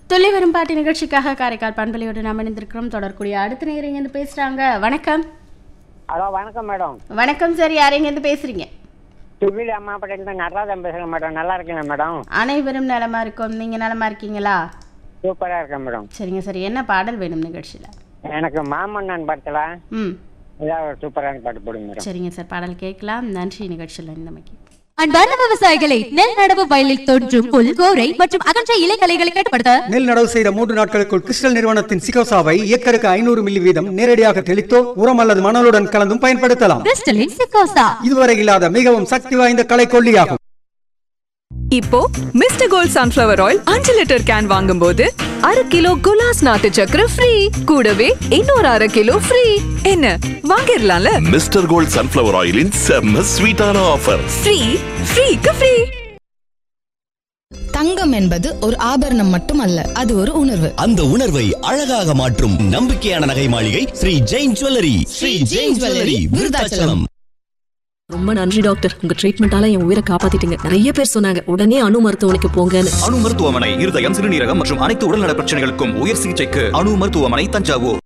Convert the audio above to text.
துள்ளி வரும் பாட்டி நிகழ்ச்சிக்காக காரைக்கால் பண்பலையோடு நாம் இணைந்திருக்கிறோம் தொடர்க்கூடிய அடுத்த நேரம் இங்கேருந்து பேசுகிறாங்க வணக்கம் ஹலோ வணக்கம் மேடம் வணக்கம் சார் யார் எங்கேருந்து பேசுகிறீங்க சுவிலி அம்மா பட்டேல் நடராஜன் பேசுகிறேன் மேடம் நல்லா இருக்கீங்க மேடம் அனைவரும் நலமா இருக்கோம் நீங்கள் நலமா இருக்கீங்களா சூப்பராக இருக்கேன் மேடம் சரிங்க சரி என்ன பாடல் வேணும் நிகழ்ச்சியில் எனக்கு மாமன்னன் படத்தில் ம் ஏதாவது ஒரு சூப்பரான பாட்டு போடுங்க மேடம் சரிங்க சார் பாடல் கேட்கலாம் நன்றி நிகழ்ச்சியில் இருந்தமைக்கு அன்பார்ந்த விவசாயிகளை நெல் நடவு வயலில் தோன்றும் புல் கோரை மற்றும் அகன்ற இலைகளைகளை கட்டுப்படுத்த நெல் நடவு செய்த மூன்று நாட்களுக்குள் கிறிஸ்டல் நிறுவனத்தின் சிகோசாவை ஏக்கருக்கு ஐநூறு மில்லி வீதம் நேரடியாக தெளித்தோ உரம் அல்லது மணலுடன் கலந்தும் பயன்படுத்தலாம் கிறிஸ்டலின் சிக்கோசா இதுவரை இல்லாத மிகவும் சக்தி வாய்ந்த கலை கொல்லியாகும் இப்போ மிஸ்டர் கோல்ட் சன்ஃப்ளவர் ஆயில் அஞ்சு லிட்டர் கேன் வாங்கும்போது அரை கிலோ குலாஸ் நாட்டு சக்கரை ஃப்ரீ கூடவே இன்னொரு அரை கிலோ ஃப்ரீ என்ன வாங்கிடலாம்ல மிஸ்டர் கோல்ட் சன்ஃப்ளவர் ஆயிலின் செம்ம ஸ்வீட்டான ஆஃபர் ஃப்ரீ ஃப்ரீக்கு ஃப்ரீ தங்கம் என்பது ஒரு ஆபரணம் மட்டுமல்ல அது ஒரு உணர்வு அந்த உணர்வை அழகாக மாற்றும் நம்பிக்கையான நகை மாளிகை ஸ்ரீ ஜெயின் ஜுவல்லரி ஸ்ரீ ஜெயின் ஜுவல்லரி விருதாச்சலம் ரொம்ப நன்றி டாக்டர் உங்க ட்ரீட்மெண்டால என் உயிரை காப்பாத்திட்டீங்க நிறைய பேர் சொன்னாங்க உடனே அணு மருத்துவமனைக்கு போங்கன்னு அணு மருத்துவமனை இருதயம் சிறுநீரகம் மற்றும் அனைத்து உடல்நல பிரச்சனைகளுக்கும் உயர் சிகிச்சைக்கு அணு மருத்துவமனை தஞ்சாவூர்